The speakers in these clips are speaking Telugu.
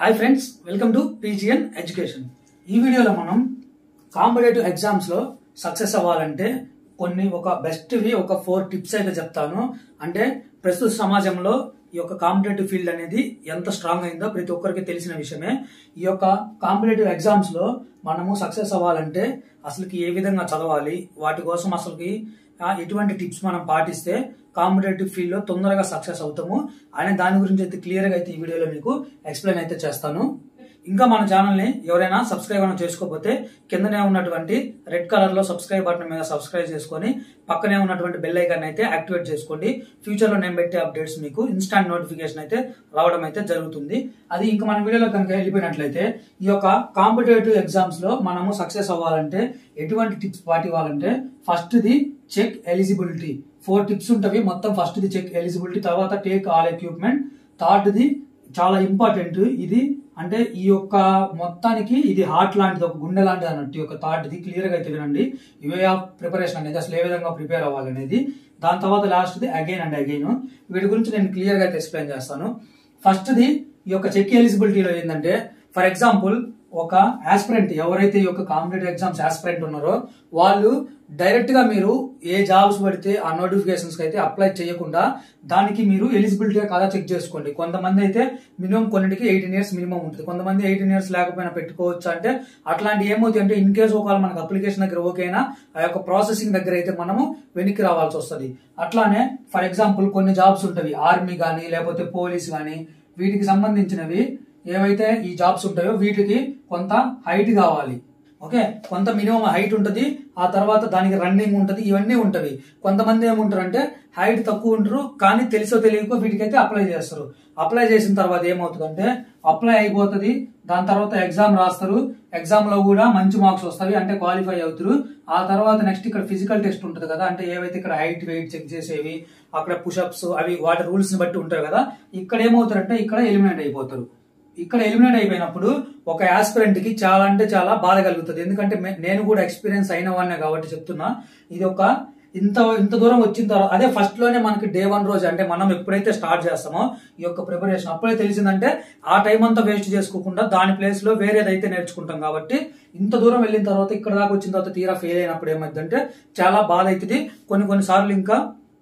hi friends welcome to PGN education ఈ వీడియోలో మనం కాంపిటేటివ్ ఎగ్జామ్స్ లో సక్సెస్ అవ్వాలంటే కొన్ని ఒక బెస్ట్ వి ఒక ఫోర్ టిప్స్ అయితే చెప్తాను అంటే ప్రస్తుత సమాజంలో ఈ యొక్క కాంపిటేటివ్ ఫీల్డ్ అనేది ఎంత స్ట్రాంగ్ అయిందో ప్రతి ఒక్కరికి తెలిసిన విషయమే ఈ యొక్క కాంపిటేటివ్ ఎగ్జామ్స్ లో మనము సక్సెస్ అవ్వాలంటే అసలుకి ఏ విధంగా చదవాలి వాటి కోసం అసలుకి ఆ, ఎటువంటి టిప్స్ మనం పాటిస్తే కాంపిటేటివ్ ఫీల్డ్ లో తొందరగా సక్సెస్ అవుతాము అనే దాని గురించి అయితే క్లియర్ గా అయితే ఈ వీడియోలో మీకు ఎక్స్ప్లెయిన్ అయితే చేస్తాను ఇంకా మన ఛానల్ ని ఎవరైనా సబ్స్క్రైబ్ అని చేసుకోకపోతే కిందనే ఉన్నటువంటి రెడ్ కలర్ లో సబ్స్క్రైబ్ బటన్ మీద సబ్స్క్రైబ్ చేసుకొని పక్కనే ఉన్నటువంటి బెల్ ఐకాన్ అయితే యాక్టివేట్ చేసుకోండి ఫ్యూచర్ లో నేను పెట్టే అప్డేట్స్ మీకు ఇన్స్టాంట్ నోటిఫికేషన్ అయితే రావడం అయితే జరుగుతుంది అది ఇంకా మన వీడియోలో కనుక వెళ్ళిపోయినట్లయితే ఈ యొక్క కాంపిటేటివ్ ఎగ్జామ్స్ లో మనము సక్సెస్ అవ్వాలంటే ఎటువంటి టిప్స్ పాటివ్వాలంటే first the check eligibility four tips ఉంటవి మొత్తం ఫస్ట్ ది చెక్ ఎలిజిబిలిటీ తర్వాత take all equipment third the చాలా ఇంపార్టెంట్ ఇది అంటే ఈ యొక్క మొత్తానికి ఇది హార్ట్ లాంటిది ఒక గుండె లాంటిది అన్నట్టు ఈ యొక్క థాట్ ఇది క్లియర్ గా అయితే వినండి వే ఆఫ్ ప్రిపరేషన్ అనేది అసలు ఏ విధంగా ప్రిపేర్ అవ్వాలనేది దాని తర్వాత last the again and again వీటి గురించి నేను క్లియర్ గా అయితే ఎక్స్ప్లెయిన్ చేస్తాను ఫస్ట్ ది ఈ యొక్క చెక్ ఎలిజిబిలిటీలో ఏంటంటే ఫర్ ఎగ్జాంపుల్ ఒక ఆస్పిరెంట్ ఎవరైతే ఈ యొక్క కాంపిటేటివ్ ఎగ్జామ్స్ ఆస్పిరెంట్ ఉన్నారో వాళ్ళు డైరెక్ట్ గా మీరు ఏ జాబ్స్ పడితే ఆ నోటిఫికేషన్స్ అయితే అప్లై చేయకుండా దానికి మీరు ఎలిజిబిలిటీ కాదా చెక్ చేసుకోండి కొంతమంది అయితే మినిమం కొన్నిటికి ఎయిటీన్ ఇయర్స్ మినిమం ఉంటుంది కొంతమంది ఎయిటీన్ ఇయర్స్ లేకపోయినా పెట్టుకోవచ్చు అంటే అట్లాంటి ఏమవుతుంది అంటే ఇన్ కేసు ఒకవేళ మనకు అప్లికేషన్ దగ్గర ఓకేనా ఆ యొక్క ప్రాసెసింగ్ దగ్గర అయితే మనము వెనక్కి రావాల్సి వస్తుంది అట్లానే ఫర్ ఎగ్జాంపుల్ కొన్ని జాబ్స్ ఉంటవి ఆర్మీ కానీ లేకపోతే పోలీస్ కానీ వీటికి సంబంధించినవి ఏవైతే ఈ జాబ్స్ ఉంటాయో వీటికి కొంత హైట్ కావాలి ఓకే కొంత మినిమం హైట్ ఉంటుంది ఆ తర్వాత దానికి రన్నింగ్ ఉంటుంది ఇవన్నీ ఉంటవి కొంతమంది ఏముంటారు అంటే హైట్ తక్కువ ఉంటారు కానీ తెలుసో తెలియకో వీటికైతే అప్లై చేస్తారు అప్లై చేసిన తర్వాత ఏమవుతుందంటే అప్లై అయిపోతుంది దాని తర్వాత ఎగ్జామ్ రాస్తారు ఎగ్జామ్ లో కూడా మంచి మార్క్స్ వస్తాయి అంటే క్వాలిఫై అవుతారు ఆ తర్వాత నెక్స్ట్ ఇక్కడ ఫిజికల్ టెస్ట్ ఉంటుంది కదా అంటే ఏవైతే ఇక్కడ హైట్ వెయిట్ చెక్ చేసేవి అక్కడ పుషప్స్ అవి వాటి రూల్స్ ని బట్టి ఉంటాయి కదా ఇక్కడ ఏమవుతారంటే ఇక్కడ ఎలిమినేట్ అయిపోతారు ఇక్కడ ఎలిమినేట్ అయిపోయినప్పుడు ఒక ఆస్పిరెంట్ కి చాలా అంటే చాలా బాధ కలుగుతుంది ఎందుకంటే మే- నేను కూడా ఎక్స్పీరియన్స్ అయిన వాడినే కాబట్టి చెప్తున్నా ఇది ఒక ఇంత ఇంత దూరం వచ్చిన తర్వాత అదే ఫస్ట్ లోనే మనకి డే వన్ రోజు అంటే మనం ఎప్పుడైతే స్టార్ట్ చేస్తామో ఈ యొక్క ప్రిపరేషన్ అప్పుడే తెలిసిందంటే ఆ టైం అంతా వేస్ట్ చేసుకోకుండా దాని ప్లేస్ లో వేరేదైతే నేర్చుకుంటాం కాబట్టి ఇంత దూరం వెళ్ళిన తర్వాత ఇక్కడ దాకా వచ్చిన తర్వాత తీరా ఫెయిల్ అయినప్పుడు ఏమైందంటే చాలా బాధ అవుతుంది కొన్ని కొన్ని సార్లు ఇంకా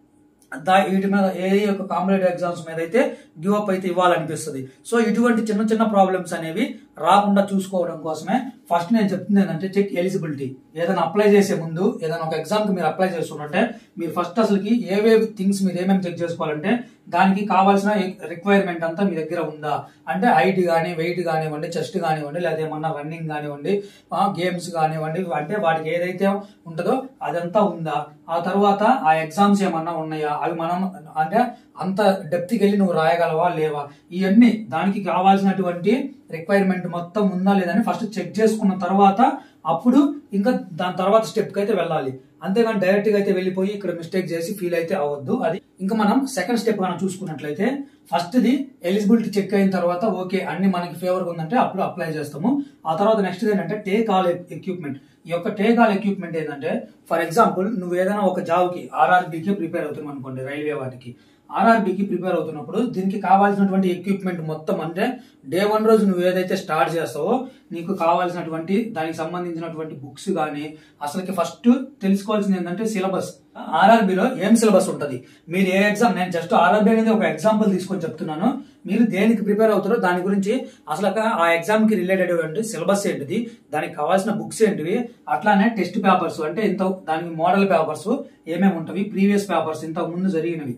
దా వీటి మీద ఏ యొక్క కాంపిటేటివ్ ఎగ్జామ్స్ మీద అయితే గివ్ అప్ అయితే ఇవ్వాలనిపిస్తుంది సో ఇటువంటి చిన్న చిన్న ప్రాబ్లమ్స్ అనేవి రాకుండా చూసుకోవడం కోసమే ఫస్ట్ నేను చెప్తుంది ఏంటంటే చెక్ ఎలిజిబిలిటీ ఏదైనా అప్లై చేసే ముందు ఏదైనా ఒక ఎగ్జామ్ కి మీరు అప్లై చేస్తున్నట్టే మీరు ఫస్ట్ అసలుకి ఏవేవి థింగ్స్ మీరు ఏమేమి చెక్ చేసుకోవాలంటే దానికి కావాల్సిన రిక్వైర్మెంట్ అంతా మీ దగ్గర ఉందా అంటే హైట్ కానీ వెయిట్ కానివ్వండి చెస్ట్ కానివ్వండి లేదా ఏమన్నా రన్నింగ్ కానివ్వండి గేమ్స్ కానివ్వండి అంటే వాటికి ఏదైతే ఉంటుందో అదంతా ఉందా ఆ తర్వాత ఆ ఎగ్జామ్స్ ఏమన్నా ఉన్నాయా అవి మనం అంటే అంత డెప్త్కి వెళ్ళి నువ్వు రాయగలవా లేవా ఇవన్నీ దానికి కావాల్సినటువంటి రిక్వైర్మెంట్ మొత్తం ఉందా లేదని ఫస్ట్ చెక్ చేసుకున్న తర్వాత అప్పుడు ఇంకా దాని తర్వాత స్టెప్ కి అయితే వెళ్ళాలి అంతేగాని డైరెక్ట్ గా అయితే వెళ్ళిపోయి ఇక్కడ మిస్టేక్ చేసి ఫీల్ అయితే అవ్వద్దు అది ఇంకా మనం సెకండ్ స్టెప్ మనం చూసుకున్నట్లయితే ఫస్ట్ ది ఎలిజిబిలిటీ చెక్ అయిన తర్వాత ఓకే అన్ని మనకి ఫేవర్ ఉందంటే అప్పుడు అప్లై చేస్తాము ఆ తర్వాత నెక్స్ట్ ఏంటంటే టేక్ ఆల్ ఎక్విప్మెంట్ ఈ యొక్క టేక్ ఆల్ ఎక్విప్మెంట్ ఏంటంటే ఫర్ ఎగ్జాంపుల్ నువ్వు ఏదైనా ఒక జాబ్ కి ఆర్ఆర్బికి ప్రిపేర్ అవుతున్నావు అనుకోండి రైల్వే వాటికి ఆర్ఆర్బికి ప్రిపేర్ అవుతున్నప్పుడు దీనికి కావాల్సినటువంటి ఎక్విప్మెంట్ మొత్తం అంటే డే వన్ రోజు నువ్వు ఏదైతే స్టార్ట్ చేస్తావో నీకు కావాల్సినటువంటి దానికి సంబంధించినటువంటి బుక్స్ కానీ అసలుకి ఫస్ట్ తెలుసుకోవాల్సింది ఏంటంటే సిలబస్ ఆర్ఆర్బిలో ఏం సిలబస్ ఉంటది మీరు ఏ ఎగ్జామ్ నేను జస్ట్ ఆర్ఆర్బి అనేది ఒక ఎగ్జాంపుల్ తీసుకొని చెప్తున్నాను మీరు దేనికి ప్రిపేర్ అవుతారో దాని గురించి అసలు ఆ ఎగ్జామ్ కి రిలేటెడ్ ఏంటి సిలబస్ ఏంటిది దానికి కావాల్సిన బుక్స్ ఏంటివి అట్లానే టెస్ట్ పేపర్స్ అంటే ఇంత దానికి మోడల్ పేపర్స్ ఏమేమి ఉంటవి ప్రీవియస్ పేపర్స్ ఇంతకు ముందు జరిగినవి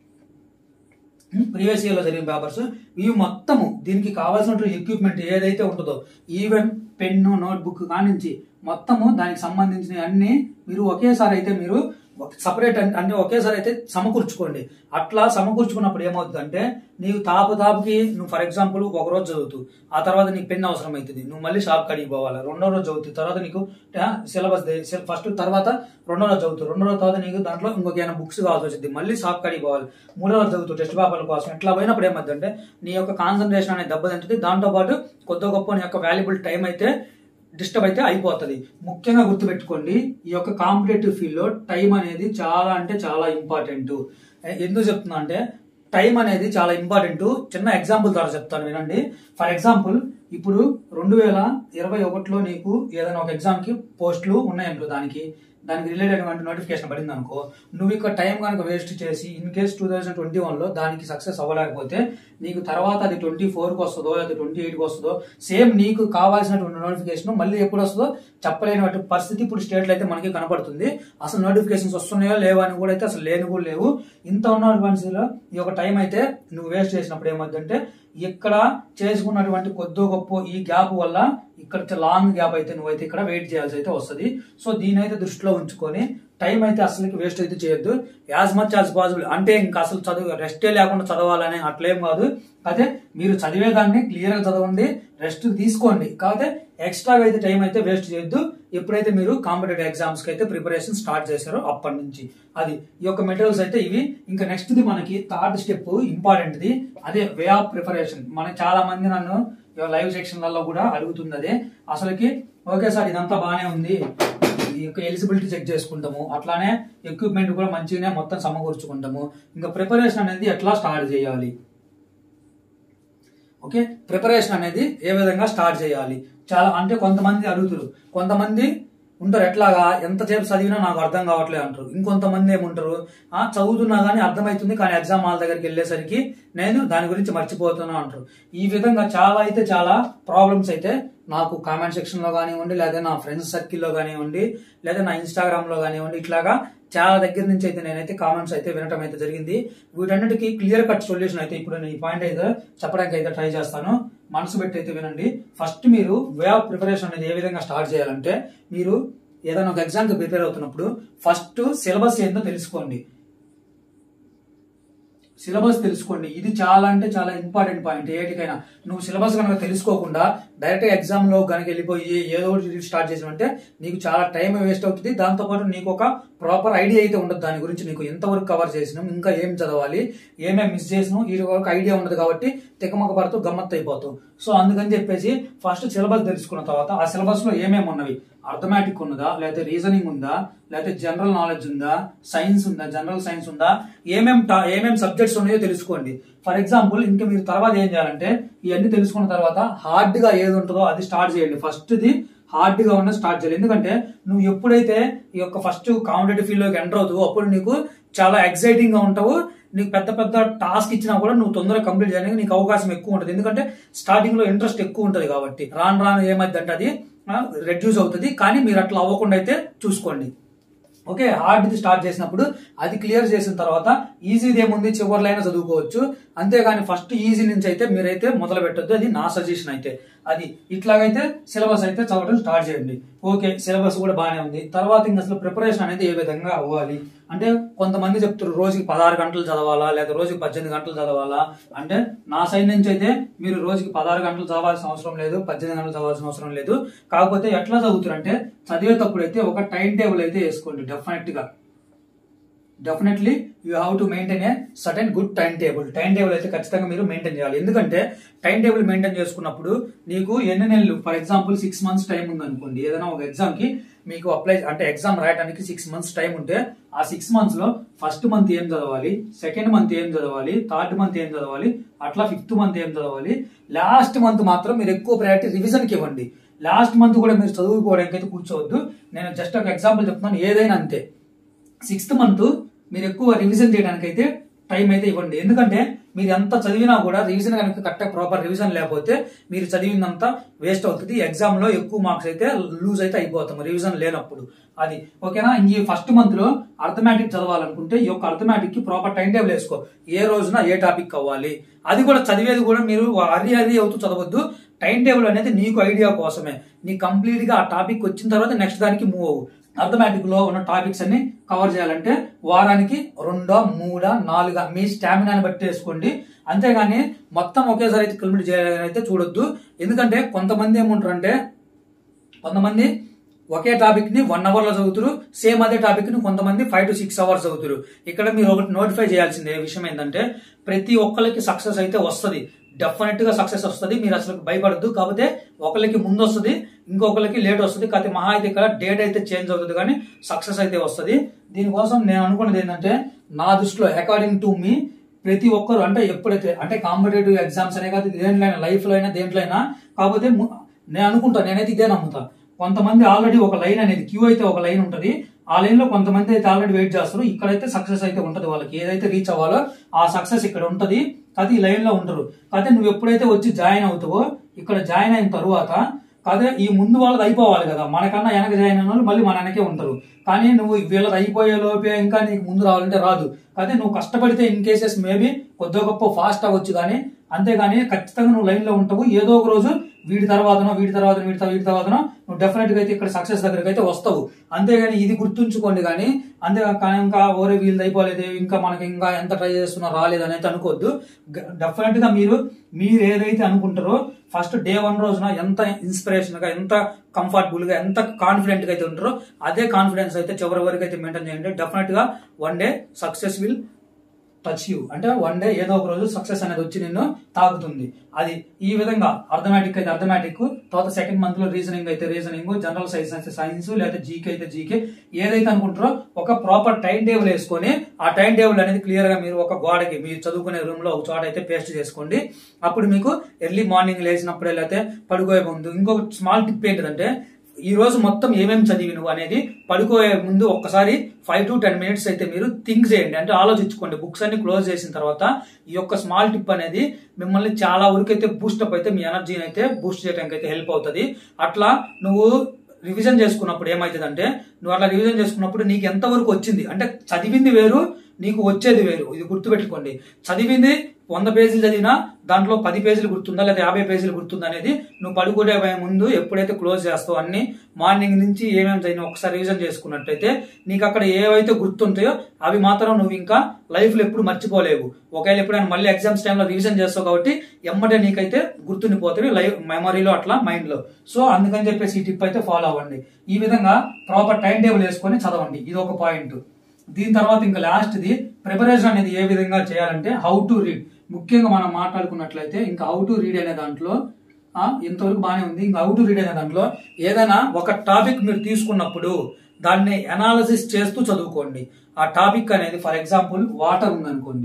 ప్రీవియస్ ఇయర్ లో జరిగిన పేపర్స్ ఇవి మొత్తము దీనికి కావాల్సినటువంటి ఎక్విప్మెంట్ ఏదైతే ఉంటుందో ఈవెన్ పెన్ను నోట్బుక్ కానించి మొత్తము దానికి సంబంధించిన అన్ని మీరు ఒకేసారి అయితే మీరు సపరేట్ అంటే ఒకేసారి అయితే సమకూర్చుకోండి అట్లా సమకూర్చుకున్నప్పుడు ఏమవుతుందంటే నీవు తాపు తాపుకి నువ్వు ఫర్ ఎగ్జాంపుల్ ఒక రోజు చదువుతూ ఆ తర్వాత నీకు పెన్ అవసరం అవుతుంది నువ్వు మళ్ళీ షాప్ కడిగి పోవాలి రెండో రోజు చదువుతుంది తర్వాత నీకు సిలబస్ ఫస్ట్ తర్వాత రెండో రోజు చదువుతూ రెండో రోజు తర్వాత నీకు దాంట్లో ఇంకొక ఏమైనా బుక్స్ కావాల్సి వచ్చింది మళ్ళీ షాప్ కడిగి పోవాలి మూడో రోజు చదువుతూ టెస్ట్ పేపర్ల కోసం ఇట్లా పోయినప్పుడు ఏమవుతుందంటే నీ యొక్క కాన్సన్ట్రేషన్ అనేది దెబ్బతింటుంది దాంతో పాటు కొద్ది గొప్ప నీ యొక్క వాల్యుబుల్ టైం అయితే డిస్టర్బ్ అయితే అయిపోతుంది ముఖ్యంగా గుర్తుపెట్టుకోండి ఈ యొక్క కాంపిటేటివ్ ఫీల్డ్ లో టైం అనేది చాలా అంటే చాలా ఇంపార్టెంట్ ఎందుకు చెప్తున్నా అంటే టైం అనేది చాలా ఇంపార్టెంట్ చిన్న ఎగ్జాంపుల్ ద్వారా చెప్తాను వినండి ఫర్ ఎగ్జాంపుల్ ఇప్పుడు రెండు వేల ఇరవై ఒకటిలో నీకు ఏదైనా ఒక ఎగ్జామ్ కి పోస్టులు ఉన్నాయంటో దానికి దానికి రిలేటెడ్ అయినటువంటి నోటిఫికేషన్ పడింది అనుకో నువ్వు ఇక్కడ టైం కనుక వేస్ట్ చేసి in case two thousand twenty వన్లో దానికి సక్సెస్ అవ్వలేకపోతే నీకు తర్వాత అది ట్వంటీ ఫోర్కి వస్తుందో లేదా ట్వంటీ ఎయిట్కి వస్తుందో సేమ్ నీకు కావాల్సినటువంటి నోటిఫికేషన్ మళ్ళీ ఎప్పుడు వస్తుందో చెప్పలేనటువంటి పరిస్థితి ఇప్పుడు స్టేట్లో అయితే మనకి కనపడుతుంది అసలు నోటిఫికేషన్స్ వస్తున్నాయో లేవా అని కూడా అయితే అసలు లేని కూడా లేవు ఇంత ఉన్నటువంటి ఈ యొక్క టైం అయితే నువ్వు వేస్ట్ చేసినప్పుడు ఏమవుతుందంటే ఇక్కడ చేసుకున్నటువంటి కొద్దో గొప్ప ఈ గ్యాప్ వల్ల ఇక్కడ లాంగ్ గ్యాప్ అయితే నువ్వైతే ఇక్కడ వెయిట్ చేయాల్సి అయితే వస్తుంది సో దీని అయితే దృష్టిలో ఉంచుకొని టైం అయితే అసలుకి వేస్ట్ అయితే చేయొద్దు యాజ్ మచ్ యాజ్ పాసిబుల్ అంటే ఇంకా అసలు చదువు రెస్టే లేకుండా చదవాలని అట్లేం కాదు అయితే మీరు చదివేదాన్ని క్లియర్ గా చదవండి రెస్ట్ తీసుకోండి కాకపోతే ఎక్స్ట్రాగా అయితే టైం అయితే వేస్ట్ చేయొద్దు ఎప్పుడైతే మీరు కాంపిటేటివ్ ఎగ్జామ్స్ కి అయితే ప్రిపరేషన్ స్టార్ట్ చేశారో అప్పటి నుంచి అది ఈ యొక్క మెటీరియల్స్ అయితే ఇవి ఇంకా నెక్స్ట్ ది మనకి థర్డ్ స్టెప్ ఇంపార్టెంట్ ది అదే వే ఆఫ్ ప్రిపరేషన్ మనకి చాలా మంది నన్ను లైవ్ సెక్షన్లలో కూడా అడుగుతుంది అదే అసలుకి ఓకే సార్ ఇదంతా బాగానే ఉంది ఈ యొక్క ఎలిజిబిలిటీ చెక్ చేసుకుంటాము అట్లానే ఎక్విప్మెంట్ కూడా మంచిగానే మొత్తం సమకూర్చుకుంటాము ఇంకా ప్రిపరేషన్ అనేది ఎట్లా స్టార్ట్ చేయాలి ఓకే ప్రిపరేషన్ అనేది ఏ విధంగా స్టార్ట్ చేయాలి చాలా అంటే కొంతమంది అడుగుతారు కొంతమంది ఉంటారు ఎట్లాగా ఎంతసేపు చదివినా నాకు అర్థం కావట్లేదు అంటారు ఇంకొంతమంది ఏముంటారు ఆ చదువుతున్నా కానీ అర్థమవుతుంది కానీ ఎగ్జామ్ హాల్ దగ్గరికి వెళ్ళేసరికి నేను దాని గురించి మర్చిపోతున్నా అంటారు ఈ విధంగా చాలా అయితే చాలా ప్రాబ్లమ్స్ అయితే నాకు కామెంట్ సెక్షన్ లో కానివ్వండి లేదా నా ఫ్రెండ్స్ సర్కిల్లో కానివ్వండి లేదా నా ఇన్స్టాగ్రామ్ లో కానివ్వండి ఇట్లాగా చాలా దగ్గర నుంచి అయితే నేనైతే కామెంట్స్ అయితే వినటం అయితే జరిగింది వీటన్నిటికీ క్లియర్ కట్ సొల్యూషన్ అయితే ఇప్పుడు నేను ఈ పాయింట్ అయితే చెప్పడానికి అయితే ట్రై చేస్తాను మనసు పెట్టి అయితే వినండి ఫస్ట్ మీరు వే ఆఫ్ ప్రిపరేషన్ అనేది ఏ విధంగా స్టార్ట్ చేయాలంటే మీరు ఏదైనా ఒక ఎగ్జామ్ కి ప్రిపేర్ అవుతున్నప్పుడు ఫస్ట్ సిలబస్ ఏందో తెలుసుకోండి సిలబస్ తెలుసుకోండి ఇది చాలా అంటే చాలా ఇంపార్టెంట్ పాయింట్ ఏటికైనా నువ్వు సిలబస్ కనుక తెలుసుకోకుండా డైరెక్ట్ ఎగ్జామ్ లో కనుక వెళ్ళిపోయి ఏదో ఒకటి స్టార్ట్ చేసినట్టే నీకు చాలా టైం వేస్ట్ అవుతుంది దాంతో పాటు నీకు ఒక ప్రాపర్ ఐడియా అయితే ఉండదు దాని గురించి నీకు ఎంతవరకు కవర్ చేసినాం ఇంకా ఏం చదవాలి ఏమేమి మిస్ చేసినాం ఈ వరకు ఐడియా ఉండదు కాబట్టి తికమక పడుతూ గమ్మత్తు అయిపోతావు సో అందుకని చెప్పేసి ఫస్ట్ సిలబస్ తెలుసుకున్న తర్వాత ఆ సిలబస్ లో ఏమేమి ఉన్నవి అర్థమెటిక్ ఉన్నదా లేకపోతే రీజనింగ్ ఉందా లేకపోతే జనరల్ నాలెడ్జ్ ఉందా సైన్స్ ఉందా జనరల్ సైన్స్ ఉందా ఏమేం ఏమేం సబ్జెక్ట్స్ ఉన్నాయో తెలుసుకోండి ఫర్ ఎగ్జాంపుల్ ఇంకా మీరు తర్వాత ఏం చేయాలంటే ఇవన్నీ తెలుసుకున్న తర్వాత హార్డ్ గా ఏది ఉంటుందో అది స్టార్ట్ చేయండి ఫస్ట్ ది హార్డ్ గా ఉన్న స్టార్ట్ చేయాలి ఎందుకంటే నువ్వు ఎప్పుడైతే ఈ యొక్క ఫస్ట్ కాంపిటేటివ్ ఫీల్డ్ లోకి ఎంటర్ అవుతావో అప్పుడు నీకు చాలా ఎక్సైటింగ్ గా ఉంటావు నీకు పెద్ద పెద్ద టాస్క్ ఇచ్చినా కూడా నువ్వు తొందరగా కంప్లీట్ చేయడానికి నీకు అవకాశం ఎక్కువ ఉంటుంది ఎందుకంటే స్టార్టింగ్ లో ఇంట్రెస్ట్ ఎక్కువ ఉంటుంది కాబట్టి రాను రాను ఏమైంది అంటే అది రెడ్యూస్ అవుతుంది కానీ మీరు అట్లా అవ్వకుండా అయితే చూసుకోండి ఓకే హార్డ్ది స్టార్ట్ చేసినప్పుడు అది క్లియర్ చేసిన తర్వాత ఈజీది ఏముంది చివరిలో అయినా చదువుకోవచ్చు అంతేగాని ఫస్ట్ ఈజీ నుంచి అయితే మీరైతే మొదలు పెట్టొద్దు అది నా సజెషన్ అయితే అది ఇట్లాగైతే సిలబస్ అయితే చదవడం స్టార్ట్ చేయండి ఓకే సిలబస్ కూడా బాగానే ఉంది తర్వాత ఇంకా అసలు ప్రిపరేషన్ అనేది ఏ విధంగా అవ్వాలి అంటే కొంతమంది చెప్తారు రోజుకి పదహారు గంటలు చదవాలా లేదా రోజుకి పద్దెనిమిది గంటలు చదవాలా అంటే నా సైడ్ నుంచి అయితే మీరు రోజుకి పదహారు గంటలు చదవాల్సిన అవసరం లేదు పద్దెనిమిది గంటలు చదవాల్సిన అవసరం లేదు కాకపోతే ఎట్లా చదువుతారు అంటే చదివేటప్పుడు అయితే ఒక టైం టేబుల్ అయితే వేసుకోండి డెఫినెట్ గా definitely you have to maintain a certain good time table time table అయితే ఖచ్చితంగా మీరు మెయింటైన్ చేయాలి ఎందుకంటే టైం టేబుల్ మెయింటైన్ చేసుకున్నప్పుడు నీకు ఎన్ని నెలలు for example six months time ఉంది అనుకోండి ఏదైనా ఒక ఎగ్జామ్ కి మీకు అప్లై అంటే ఎగ్జామ్ రాయడానికి సిక్స్ మంత్స్ టైం ఉంటే ఆ సిక్స్ మంత్స్ లో ఫస్ట్ మంత్ ఏం చదవాలి సెకండ్ మంత్ ఏం చదవాలి థర్డ్ మంత్ ఏం చదవాలి అట్లా ఫిఫ్త్ మంత్ ఏం చదవాలి లాస్ట్ మంత్ మాత్రం మీరు ఎక్కువ ప్రయారిటీ రివిజన్ కి ఇవ్వండి లాస్ట్ మంత్ కూడా మీరు చదువుకోవడానికి అయితే కూర్చోవద్దు నేను జస్ట్ ఒక ఎగ్జాంపుల్ చెప్తున్నాను ఏదైనా అంతే సిక్స్త్ మంత్ మీరు ఎక్కువ రివిజన్ చేయడానికి అయితే టైం అయితే ఇవ్వండి ఎందుకంటే మీరు ఎంత చదివినా కూడా రివిజన్ కనుక కరెక్ట్ ప్రాపర్ రివిజన్ లేకపోతే మీరు చదివిందంతా వేస్ట్ అవుతుంది ఎగ్జామ్ లో ఎక్కువ మార్క్స్ అయితే లూజ్ అయితే అయిపోతాం రివిజన్ లేనప్పుడు అది ఓకేనా ఈ ఫస్ట్ మంత్ లో అర్థమెటిక్ చదవాలనుకుంటే ఈ యొక్క అర్థమెటిక్ కి ప్రాపర్ టైం టేబుల్ వేసుకో ఏ రోజున ఏ టాపిక్ అవ్వాలి అది కూడా చదివేది కూడా మీరు హరి హరి అవుతూ చదవద్దు టైం టేబుల్ అనేది నీకు ఐడియా కోసమే నీ కంప్లీట్ గా ఆ టాపిక్ వచ్చిన తర్వాత నెక్స్ట్ దానికి మూవ్ అవ్వు అర్థమెటిక్ లో ఉన్న టాపిక్స్ అన్ని కవర్ చేయాలంటే వారానికి రెండో మూడా నాలుగా మీ స్టామినాని బట్టి వేసుకోండి అంతేగాని మొత్తం ఒకేసారి అయితే కంప్లీట్ చేయాలని అయితే చూడొద్దు ఎందుకంటే కొంతమంది ఏముంటారంటే కొంతమంది ఒకే టాపిక్ ని వన్ అవర్ లో చదువుతారు సేమ్ అదే టాపిక్ ని కొంతమంది ఫైవ్ టు సిక్స్ అవర్స్ చదువుతారు ఇక్కడ మీరు ఒకటి నోటిఫై చేయాల్సిందే విషయం ఏంటంటే ప్రతి ఒక్కరికి సక్సెస్ అయితే వస్తుంది డెఫినెట్ గా సక్సెస్ వస్తుంది మీరు అసలు భయపడద్దు కాకపోతే ఒకరికి ముందు వస్తుంది ఇంకొకరికి లేట్ వస్తుంది కాకపోతే మహా అయితే ఇక్కడ డేట్ అయితే చేంజ్ అవుతుంది కానీ సక్సెస్ అయితే వస్తుంది దీనికోసం నేను అనుకున్నది ఏంటంటే నా దృష్టిలో అకార్డింగ్ టు మీ ప్రతి ఒక్కరు అంటే ఎప్పుడైతే అంటే కాంపిటేటివ్ ఎగ్జామ్స్ అనే కాదు దేంట్లో అయినా లైఫ్ లో అయినా దేంట్లో అయినా కాకపోతే ము- నేను అనుకుంటా నేనైతే ఇదే నమ్ముతా కొంతమంది ఆల్రెడీ ఒక లైన్ అనేది క్యూ అయితే ఒక లైన్ ఉంటది ఆ లైన్ లో కొంతమంది అయితే ఆల్రెడీ వెయిట్ చేస్తారు ఇక్కడైతే సక్సెస్ అయితే ఉంటది వాళ్ళకి ఏదైతే రీచ్ అవ్వాలో ఆ సక్సెస్ ఇక్కడ ఉంటది అది ఈ లైన్ లో ఉంటారు కాకపోతే నువ్వు ఎప్పుడైతే వచ్చి జాయిన్ అవుతావో ఇక్కడ జాయిన్ అయిన తరువాత కాదే ఈ ముందు వాళ్ళది అయిపోవాలి కదా మనకన్నా వెనక జాయిన్ అయిన వాళ్ళు మళ్ళీ మన వెనకే ఉంటారు కానీ నువ్వు వీళ్ళది అయిపోయే లోపే ఇంకా నీకు ముందు రావాలంటే రాదు అదే నువ్వు కష్టపడితే ఇన్ కేసెస్ మేబీ కొద్ది గొప్ప ఫాస్ట్ అవ్వచ్చు కానీ అంతేగాని ఖచ్చితంగా నువ్వు లైన్ లో ఉంటావు ఏదో ఒక రోజు వీడి తర్వాతనో వీడి తర్వాత వీడి తర్వాత వీడి తర్వాతనో నువ్వు డెఫినెట్ గా అయితే ఇక్కడ సక్సెస్ దగ్గరికి అయితే వస్తావు అంతేగాని ఇది గుర్తుంచుకోండి కానీ అంతే కానీ ఇంకా ఓరే వీళ్ళది అయిపోలేదు ఇంకా మనకి ఇంకా ఎంత ట్రై చేస్తున్నా రాలేదు అనేది అనుకోవద్దు డెఫినెట్ గా మీరు మీరు ఏదైతే అనుకుంటారో ఫస్ట్ డే వన్ రోజున ఎంత ఇన్స్పిరేషన్ గా ఎంత కంఫర్టబుల్ గా ఎంత కాన్ఫిడెంట్ గా అయితే ఉంటారో అదే కాన్ఫిడెన్స్ అయితే చివరి వరకు అయితే మెయింటైన్ చేయండి డెఫినెట్ గా one day success will touch you అంటే వన్ డే ఏదో ఒక రోజు సక్సెస్ అనేది వచ్చి నిన్ను తాకుతుంది అది ఈ విధంగా అర్థమెటిక్ అయితే అర్థమెటిక్ తర్వాత సెకండ్ మంత్ లో రీజనింగ్ అయితే రీజనింగ్ జనరల్ సైన్స్ అయితే సైన్స్ లేదా జీకే అయితే జీకే ఏదైతే అనుకుంటారో ఒక ప్రాపర్ టైం టేబుల్ వేసుకొని ఆ టైం టేబుల్ అనేది క్లియర్ గా మీరు ఒక గోడకి మీరు చదువుకునే రూమ్ లో ఒక చోట అయితే పేస్ట్ చేసుకోండి అప్పుడు మీకు ఎర్లీ మార్నింగ్ లేచినప్పుడే లేకపోతే పడుకోయే ముందు ఇంకొక స్మాల్ టిప్ ఏంటిదంటే ఈ రోజు మొత్తం ఏమేమి చదివి నువ్వు అనేది పడుకోయే ముందు ఒక్కసారి ఫైవ్ టు టెన్ మినిట్స్ అయితే మీరు థింక్ చేయండి అంటే ఆలోచించుకోండి బుక్స్ అన్ని క్లోజ్ చేసిన తర్వాత ఈ యొక్క స్మాల్ టిప్ అనేది మిమ్మల్ని చాలా వరకు అయితే బూస్టప్ అయితే మీ ఎనర్జీని అయితే బూస్ట్ చేయడానికి అయితే హెల్ప్ అవుతుంది అట్లా నువ్వు రివిజన్ చేసుకున్నప్పుడు ఏమవుతుందంటే నువ్వు అట్లా రివిజన్ చేసుకున్నప్పుడు నీకు ఎంత వరకు వచ్చింది అంటే చదివింది వేరు నీకు వచ్చేది వేరు ఇది గుర్తుపెట్టుకోండి చదివింది వంద పేజీలు చదివినా దాంట్లో పది పేజీలు గుర్తుందా లేదా యాభై పేజీలు గుర్తుందా అనేది నువ్వు పడుకునే ముందు ఎప్పుడైతే క్లోజ్ చేస్తావు అన్ని మార్నింగ్ నుంచి ఏమేమి చదివినా ఒకసారి రివిజన్ చేసుకున్నట్టయితే నీకు అక్కడ ఏవైతే గుర్తుంటాయో అవి మాత్రం నువ్వు ఇంకా లైఫ్ లో ఎప్పుడు మర్చిపోలేవు ఒకవేళ ఎప్పుడైనా మళ్ళీ ఎగ్జామ్స్ టైంలో రివిజన్ చేస్తావు కాబట్టి ఎమ్మటే నీకైతే గుర్తుండిపోతాయి లైఫ్ మెమరీలో అట్లా మైండ్ లో సో అందుకని చెప్పేసి ఈ టిప్ అయితే ఫాలో అవ్వండి ఈ విధంగా ప్రాపర్ టైం టేబుల్ వేసుకొని చదవండి ఇది ఒక పాయింట్ దీని తర్వాత ఇంకా లాస్ట్ ది ప్రిపరేషన్ అనేది ఏ విధంగా చేయాలంటే హౌ టు రీడ్ ముఖ్యంగా మనం మాట్లాడుకున్నట్లయితే ఇంకా హౌ టు రీడ్ అనే దాంట్లో ఆ, ఇంతవరకు బాగానే ఉంది ఇంకా హౌ టు రీడ్ అనే దాంట్లో ఏదైనా ఒక టాపిక్ మీరు తీసుకున్నప్పుడు దాన్ని అనాలిసిస్ చేస్తూ చదువుకోండి ఆ టాపిక్ అనేది ఫర్ ఎగ్జాంపుల్ వాటర్ ఉందనుకోండి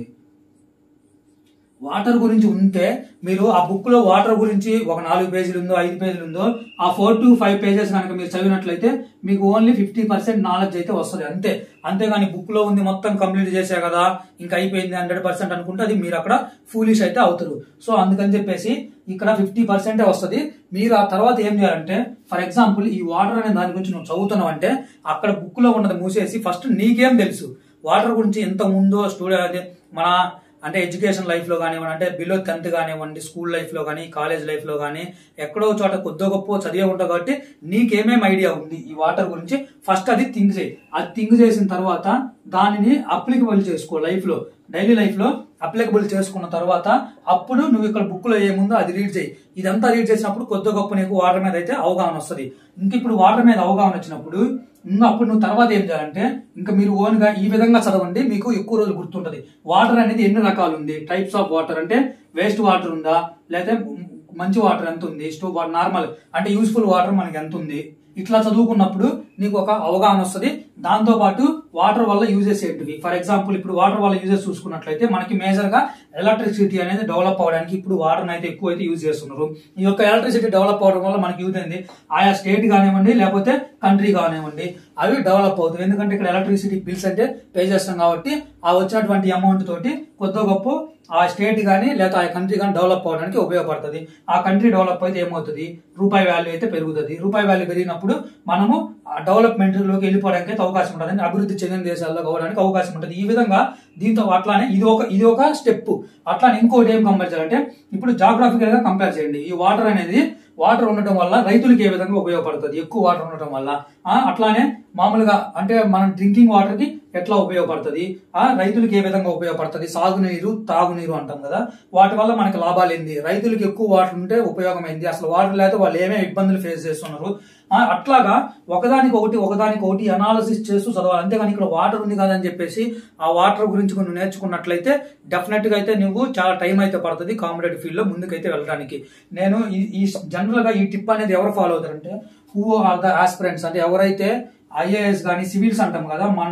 వాటర్ గురించి ఉంటే మీరు ఆ బుక్ లో వాటర్ గురించి ఒక నాలుగు పేజీలు ఉందో ఐదు పేజీలు ఉందో ఆ ఫోర్ టు ఫైవ్ పేజెస్ కనుక మీరు చదివినట్లయితే మీకు ఓన్లీ ఫిఫ్టీ పర్సెంట్ నాలెడ్జ్ అయితే వస్తుంది అంతే అంతేగాని బుక్ లో ఉంది మొత్తం కంప్లీట్ చేసే కదా ఇంకా అయిపోయింది హండ్రెడ్ పర్సెంట్ అనుకుంటే అది మీరు అక్కడ ఫూలిష్ అయితే అవుతారు సో అందుకని చెప్పేసి ఇక్కడ ఫిఫ్టీ పర్సెంటే వస్తుంది మీరు ఆ తర్వాత ఏం చేయాలంటే ఫర్ ఎగ్జాంపుల్ ఈ వాటర్ అనే దాని గురించి నువ్వు చదువుతున్నావు అంటే అక్కడ బుక్ లో ఉన్నది మూసేసి ఫస్ట్ నీకేం తెలుసు వాటర్ గురించి ఎంత ముందో స్టూడెంట్ అదే మన అంటే ఎడ్యుకేషన్ లైఫ్ లో కానివ్వండి అంటే బిలో టెన్త్ కానివ్వండి స్కూల్ లైఫ్ లో కానీ కాలేజ్ లైఫ్ లో కానీ ఎక్కడో చోట కొద్దో గొప్ప చదివే ఉంటావు కాబట్టి నీకేమేం ఐడియా ఉంది ఈ వాటర్ గురించి ఫస్ట్ అది థింక్ చేయి అది థింక్ చేసిన తర్వాత దానిని అప్లికబుల్ చేసుకో లైఫ్ లో డైలీ లైఫ్ లో అప్లికబుల్ చేసుకున్న తర్వాత అప్పుడు నువ్వు ఇక్కడ బుక్ లో ఏముందో అది రీడ్ చేయి ఇదంతా రీడ్ చేసినప్పుడు కొద్ది గొప్ప నీకు వాటర్ మీద అయితే అవగాహన వస్తుంది ఇంక ఇప్పుడు వాటర్ మీద అవగాహన వచ్చినప్పుడు ఇంకా అప్పుడు నువ్వు తర్వాత ఏం చేయాలంటే ఇంకా మీరు ఓన్ గా ఈ విధంగా చదవండి మీకు ఎక్కువ రోజులు గుర్తుంటది వాటర్ అనేది ఎన్ని రకాలు ఉంది టైప్స్ ఆఫ్ వాటర్ అంటే వేస్ట్ వాటర్ ఉందా లేకపోతే మంచి వాటర్ ఎంత ఉంది స్టో నార్మల్ అంటే యూస్ఫుల్ వాటర్ మనకి ఎంత ఉంది ఇట్లా చదువుకున్నప్పుడు నీకు ఒక అవగాహన వస్తుంది దాంతో పాటు వాటర్ వల్ల యూజెస్ ఏంటివి ఫర్ ఎగ్జాంపుల్ ఇప్పుడు వాటర్ వల్ల యూజెస్ చూసుకున్నట్లయితే మనకి మేజర్ గా ఎలక్ట్రిసిటీ అనేది డెవలప్ అవడానికి ఇప్పుడు వాటర్ అయితే ఎక్కువ అయితే యూజ్ చేస్తున్నారు ఈ యొక్క ఎలక్ట్రిసిటీ డెవలప్ అవడం వల్ల మనకి యూజ్ అయింది ఆయా స్టేట్ కానివ్వండి లేకపోతే కంట్రీ కానివ్వండి అవి డెవలప్ అవుతాయి ఎందుకంటే ఇక్కడ ఎలక్ట్రిసిటీ బిల్స్ అంటే పే చేస్తాం కాబట్టి ఆ వచ్చినటువంటి అమౌంట్ తోటి కొద్ది గొప్ప ఆ స్టేట్ కానీ లేదా ఆ కంట్రీ కానీ డెవలప్ అవడానికి ఉపయోగపడుతుంది ఆ కంట్రీ డెవలప్ అయితే ఏమవుతుంది రూపాయి వాల్యూ అయితే పెరుగుతుంది రూపాయి వాల్యూ పెరిగినప్పుడు మనము డెవలప్మెంట్ లోకి వెళ్ళిపోవడానికి అయితే అవకాశం ఉంటుంది అభివృద్ధి చెందిన దేశాల్లో కావడానికి అవకాశం ఉంటుంది ఈ విధంగా దీంతో అట్లానే ఇది ఒక ఇది ఒక స్టెప్ అట్లానే ఇంకోటి ఏం కంపేర్ చేయాలంటే ఇప్పుడు జాగ్రఫికల్ గా కంపేర్ చేయండి ఈ వాటర్ అనేది వాటర్ ఉండటం వల్ల రైతులకు ఏ విధంగా ఉపయోగపడుతుంది ఎక్కువ వాటర్ ఉండటం వల్ల ఆ, అట్లానే మామూలుగా అంటే మనం డ్రింకింగ్ వాటర్ కి ఎట్లా ఉపయోగపడుతుంది ఆ రైతులకు ఏ విధంగా ఉపయోగపడుతుంది సాగునీరు తాగునీరు అంటాం కదా వాటి వల్ల మనకి లాభాలు ఏంది రైతులకు ఎక్కువ వాటర్ ఉంటే ఉపయోగం ఏంది అసలు వాటర్ లేకపోతే వాళ్ళు ఏమేమి ఇబ్బందులు ఫేస్ చేస్తున్నారు ఆ, అట్లాగా ఒకదానికి ఒకటి ఒకదానికి ఒకటి అనాలిసిస్ చేస్తూ చదవాలి అంతేగాని ఇక్కడ వాటర్ ఉంది కదా అని చెప్పేసి ఆ వాటర్ గురించి నువ్వు నేర్చుకున్నట్లయితే డెఫినెట్ గా అయితే నువ్వు చాలా టైం అయితే పడుతుంది కాంపిటేటివ్ ఫీల్డ్ లో ముందుకైతే వెళ్ళడానికి నేను ఈ- ఈ జనరల్ గా ఈ టిప్ అనేది ఎవరు ఫాలో అవుతారంటే హూ ఆర్ ద ఆస్పిరెంట్స్ అంటే ఎవరైతే ఐఏఎస్ కానీ సివిల్స్ అంటాం కదా మన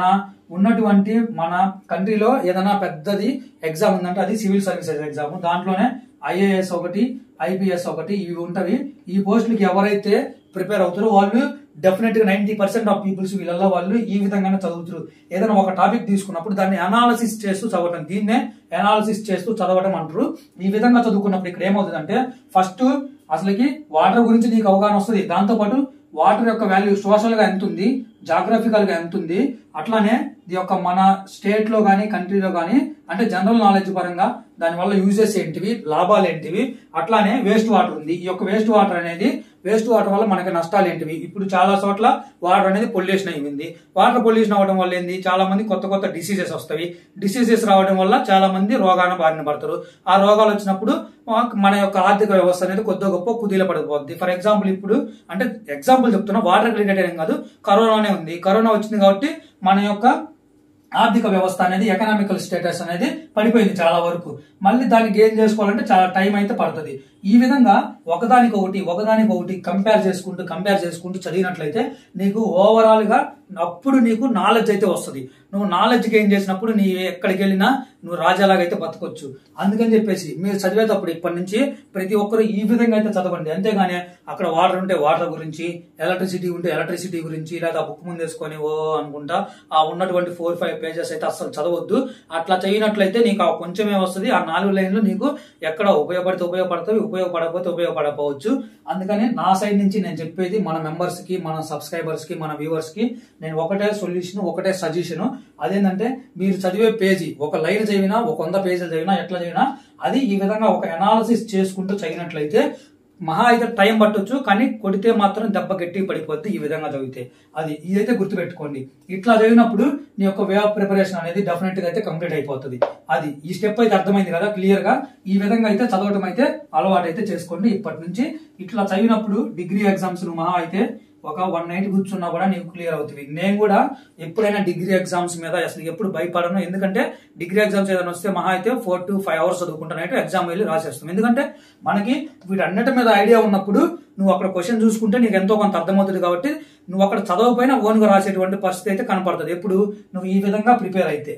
ఉన్నటువంటి మన కంట్రీలో ఏదైనా పెద్దది ఎగ్జామ్ ఉందంటే అది సివిల్ సర్వీసెస్ ఎగ్జామ్ దాంట్లోనే ఐఏఎస్ ఒకటి ఐపీఎస్ ఒకటి ఇవి ఉంటవి ఈ పోస్టులకి ఎవరైతే ప్రిపేర్ అవుతారో వాళ్ళు డెఫినెట్ గా నైన్టీ పర్సెంట్ ఆఫ్ పీపుల్స్ వీళ్ళల్లో వాళ్ళు ఈ విధంగానే చదువుతారు ఏదైనా ఒక టాపిక్ తీసుకున్నప్పుడు దాన్ని అనాలసిస్ చేస్తూ చదవటం దీన్నే అనాలసిస్ చేస్తూ చదవటం అంటారు ఈ విధంగా చదువుకున్నప్పుడు ఇక్కడ ఏమవుతుందంటే ఫస్ట్ అసలుకి వాటర్ గురించి నీకు అవగాహన వస్తుంది దాంతో పాటు వాటర్ యొక్క వాల్యూ సోషల్ గా ఎంత ఉంది జాగ్రఫికల్ గా ఎంత ఉంది అట్లానే ఈ యొక్క మన స్టేట్ లో గానీ కంట్రీలో గానీ అంటే జనరల్ నాలెడ్జ్ పరంగా దాని వల్ల యూజెస్ ఏంటివి లాభాలు ఏంటివి అట్లానే వేస్ట్ వాటర్ ఉంది ఈ యొక్క వేస్ట్ వాటర్ అనేది వేస్ట్ వాటర్ వల్ల మనకి నష్టాలు ఏంటివి ఇప్పుడు చాలా చోట్ల వాటర్ అనేది పొల్యూషన్ అయింది వాటర్ పొల్యూషన్ అవడం వల్ల ఏంది చాలా మంది కొత్త కొత్త డిసీజెస్ వస్తాయి డిసీజెస్ రావడం వల్ల చాలా మంది రోగాన బారిన పడతారు ఆ రోగాలు వచ్చినప్పుడు మన యొక్క ఆర్థిక వ్యవస్థ అనేది కొద్ది గొప్ప కుదీల పడిపోద్ది ఫర్ ఎగ్జాంపుల్ ఇప్పుడు అంటే ఎగ్జాంపుల్ చెప్తున్నా వాటర్ రిలేటెడ్ ఏం కాదు కరోనానే ఉంది కరోనా వచ్చింది కాబట్టి మన యొక్క ఆర్థిక వ్యవస్థ అనేది ఎకనామికల్ స్టేటస్ అనేది పడిపోయింది చాలా వరకు మళ్ళీ దాన్ని గెయిన్ చేసుకోవాలంటే చాలా టైం అయితే పడుతుంది ఈ విధంగా ఒకదానికి ఒకటి ఒకదానికి ఒకటి కంపేర్ చేసుకుంటూ కంపేర్ చేసుకుంటూ చదివినట్లయితే నీకు ఓవరాల్ గా అప్పుడు నీకు నాలెడ్జ్ అయితే వస్తుంది నువ్వు నాలెడ్జ్ గెయిన్ చేసినప్పుడు నీ ఎక్కడికి వెళ్ళినా నువ్వు రాజాలాగైతే బతకొచ్చు అందుకని చెప్పేసి మీరు చదివేటప్పుడు ఇప్పటి నుంచి ప్రతి ఒక్కరు ఈ విధంగా అయితే చదవండి అంతేగాని అక్కడ వాటర్ ఉంటే వాటర్ గురించి ఎలక్ట్రిసిటీ ఉంటే ఎలక్ట్రిసిటీ గురించి లేదా బుక్ ముందు వేసుకొని ఓ అనుకుంటా ఆ ఉన్నటువంటి ఫోర్ ఫైవ్ పేజెస్ అయితే అసలు చదవద్దు అట్లా చేయనట్లయితే నీకు ఆ కొంచెమే వస్తుంది ఆ నాలుగు లైన్లు నీకు ఎక్కడ ఉపయోగపడితే ఉపయోగపడతాయి ఉపయోగపడకపోతే ఉపయోగపడకపోవచ్చు అందుకని నా సైడ్ నుంచి నేను చెప్పేది మన మెంబర్స్ కి మన సబ్స్క్రైబర్స్ కి మన వ్యూవర్స్ కి నేను ఒకటే సొల్యూషన్ ఒకటే సజెషన్ అదేంటంటే మీరు చదివే పేజీ ఒక లైన్ చదివినా ఒక వంద పేజీలు చదివినా ఎట్లా చదివినా అది ఈ విధంగా ఒక అనాలిసిస్ చేసుకుంటూ చదివినట్లయితే మహా అయితే టైం పట్టొచ్చు కానీ కొడితే మాత్రం దెబ్బ గట్టి పడిపోద్ది ఈ విధంగా చదివితే అది ఇదైతే గుర్తుపెట్టుకోండి ఇట్లా చదివినప్పుడు నీ యొక్క వే ఆఫ్ ప్రిపరేషన్ అనేది డెఫినెట్ గా అయితే కంప్లీట్ అయిపోతుంది అది ఈ స్టెప్ అయితే అర్థమైంది కదా క్లియర్ గా ఈ విధంగా అయితే చదవడం అయితే అలవాటు అయితే చేసుకోండి ఇప్పటి నుంచి ఇట్లా చదివినప్పుడు డిగ్రీ ఎగ్జామ్స్ మహా అయితే ఒక వన్ నైట్ కూర్చున్నా కూడా నీకు క్లియర్ అవుతుంది నేను కూడా ఎప్పుడైనా డిగ్రీ ఎగ్జామ్స్ మీద అసలు ఎప్పుడు భయపడను ఎందుకంటే డిగ్రీ ఎగ్జామ్స్ ఏదైనా వస్తే మహా అయితే ఫోర్ టు ఫైవ్ అవర్స్ చదువుకుంటానంటే ఎగ్జామ్ వెళ్ళి రాసేస్తాం ఎందుకంటే మనకి వీటన్నిటి మీద ఐడియా ఉన్నప్పుడు నువ్వు అక్కడ క్వశ్చన్ చూసుకుంటే నీకు ఎంతో కొంత అర్థమవుతుంది కాబట్టి నువ్వు అక్కడ చదవకపోయినా ఓన్గా రాసేటువంటి పరిస్థితి అయితే కనపడుతుంది ఎప్పుడు నువ్వు ఈ విధంగా ప్రిపేర్ అయితే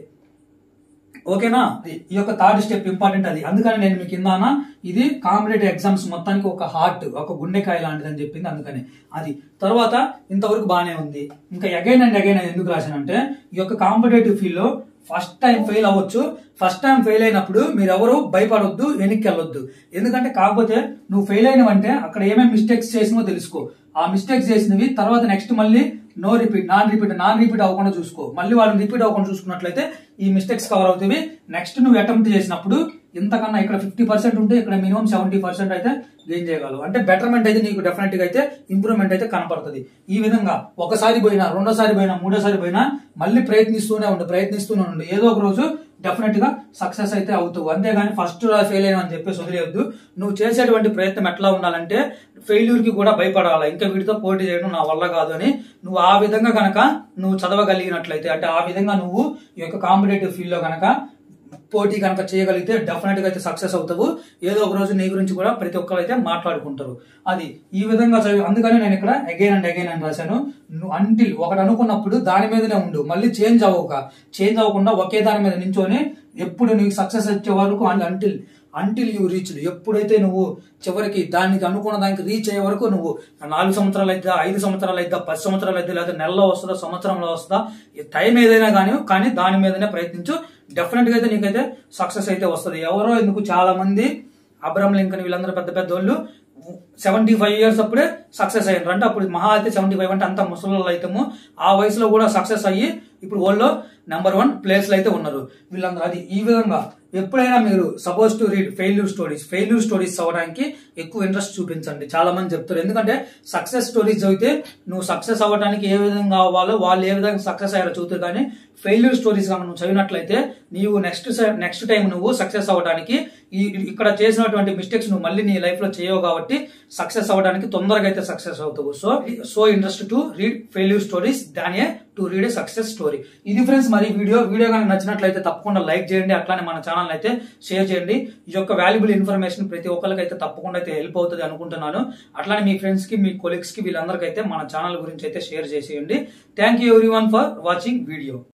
ఓకేనా ఈ యొక్క థర్డ్ స్టెప్ ఇంపార్టెంట్ అది అందుకని నేను మీకు ఇందాన ఇది కాంపిటేటివ్ ఎగ్జామ్స్ మొత్తానికి ఒక హార్ట్ ఒక గుండెకాయ లాంటిది అని చెప్పింది అందుకని అది తర్వాత ఇంతవరకు బాగానే ఉంది ఇంకా అగైన్ అండ్ అగైన్ ఎందుకు రాశానంటే ఈ యొక్క కాంపిటేటివ్ ఫీల్డ్ లో ఫస్ట్ టైం ఫెయిల్ అవ్వచ్చు ఫస్ట్ టైం ఫెయిల్ అయినప్పుడు మీరు ఎవరు భయపడొద్దు వెనక్కి వెళ్ళొద్దు ఎందుకంటే కాకపోతే నువ్వు ఫెయిల్ అయినవంటే అక్కడ ఏమేమి మిస్టేక్స్ చేసినవో తెలుసుకో ఆ మిస్టేక్స్ చేసినవి తర్వాత నెక్స్ట్ మళ్ళీ no repeat non repeat non repeat అవ్వకుండా చూసుకో మళ్ళీ వాళ్ళు రిపీట్ అవ్వకుండా చూసుకున్నట్లయితే ఈ మిస్టేక్స్ కవర్ అవుతాయి నెక్స్ట్ నువ్వు అటెంప్ట్ చేసినప్పుడు ఇంతకన్నా ఇక్కడ ఫిఫ్టీ పర్సెంట్ ఉంటే ఇక్కడ మినిమం సెవెంటీ పర్సెంట్ అయితే గెయిన్ చేయగలవు అంటే బెటర్మెంట్ అయితే నీకు డెఫినెట్ గా అయితే ఇంప్రూవ్మెంట్ అయితే కనపడుతుంది ఈ విధంగా ఒకసారి పోయినా రెండోసారి పోయినా మూడోసారి పోయినా మళ్ళీ ప్రయత్నిస్తూనే ఉండు ప్రయత్నిస్తూనే ఉండు ఏదో ఒక రోజు డెఫినెట్ గా సక్సెస్ అయితే అవుతావు అంతేగాని ఫస్ట్ ఫెయిల్ అయినా అని చెప్పేసి వదిలేయద్దు నువ్వు చేసేటువంటి ప్రయత్నం ఎట్లా ఉండాలంటే ఫెయిల్యూర్ కి కూడా భయపడాలి ఇంకా వీటితో పోటీ చేయడం నా వల్ల కాదు అని నువ్వు ఆ విధంగా గనక నువ్వు చదవగలిగినట్లయితే అంటే ఆ విధంగా నువ్వు ఈ యొక్క కాంపిటేటివ్ ఫీల్డ్ లో గనక పోటీ కనుక చేయగలిగితే డెఫినెట్ గా అయితే సక్సెస్ అవుతావు ఏదో ఒక రోజు నీ గురించి కూడా ప్రతి ఒక్కరు అయితే మాట్లాడుకుంటారు అది ఈ విధంగా చదివి అందుకని నేను ఇక్కడ అగైన్ అండ్ అగైన్ అని రాశాను నువ్వు అంటిల్ ఒకటి అనుకున్నప్పుడు దాని మీదనే ఉండు మళ్ళీ చేంజ్ అవ్వక చేంజ్ అవ్వకుండా ఒకే దాని మీద నించొని ఎప్పుడు నీకు సక్సెస్ వచ్చే వరకు and until until you reach ఎప్పుడైతే నువ్వు చివరికి దానికి అనుకున్న దానికి రీచ్ అయ్యే వరకు నువ్వు నాలుగు సంవత్సరాలు అయితే ఐదు సంవత్సరాలు అయితే పది సంవత్సరాలు అయితే లేదా నెలలో వస్తుందా సంవత్సరంలో వస్తుందా ఈ టైం ఏదైనా కానీ కానీ దాని మీదనే ప్రయత్నించు డెఫినెట్ గా అయితే నీకైతే సక్సెస్ అయితే వస్తుంది ఎవరో ఎందుకు చాలా మంది అబ్రహం లింకన్ వీళ్ళందరూ పెద్ద పెద్ద వాళ్ళు సెవెంటీ ఫైవ్ ఇయర్స్ అప్పుడే సక్సెస్ అయ్యారు అంటే అప్పుడు మహా అయితే సెవెంటీ ఫైవ్ అంటే అంత ముసలి అయితేము ఆ వయసులో కూడా సక్సెస్ అయ్యి ఇప్పుడు వాళ్ళు నెంబర్ వన్ ప్లేస్ లో అయితే ఉన్నారు వీళ్ళందరూ అది ఈ విధంగా ఎప్పుడైనా మీరు suppose to read failure stories failure stories చదవడానికి ఎక్కువ ఇంట్రెస్ట్ చూపించండి చాలా మంది చెప్తారు ఎందుకంటే సక్సెస్ స్టోరీస్ చదివితే నువ్వు సక్సెస్ అవ్వడానికి ఏ విధంగా అవ్వాలో వాళ్ళు ఏ విధంగా సక్సెస్ అయ్యారో చూస్తారు కానీ ఫెయిల్యూర్ స్టోరీస్ కనుక నువ్వు చదివినట్లయితే నీవు నెక్స్ట్ నెక్స్ట్ టైం నువ్వు సక్సెస్ అవ్వడానికి ఈ ఇక్కడ చేసినటువంటి మిస్టేక్స్ నువ్వు మళ్ళీ నీ లైఫ్ లో చేయవు కాబట్టి సక్సెస్ అవ్వడానికి తొందరగా అయితే సక్సెస్ అవుతావు so so interest to read failure stories దాని to read a success story ఇది ఫ్రెండ్స్ మరి వీడియో వీడియో కనుక నచ్చినట్లయితే తప్పకుండా లైక్ చేయండి అట్లానే మన ఛానల్ అయితే షేర్ చేయండి ఈ యొక్క వాల్యుబుల్ ఇన్ఫర్మేషన్ ప్రతి ఒక్కరికి అయితే తప్పకుండా అయితే హెల్ప్ అవుతుంది అనుకుంటున్నాను అట్లానే మీ ఫ్రెండ్స్ కి మీ కొలీగ్స్ కి వీళ్ళందరికీ అయితే మన ఛానల్ గురించి అయితే షేర్ చేసేయండి thank you everyone for watching video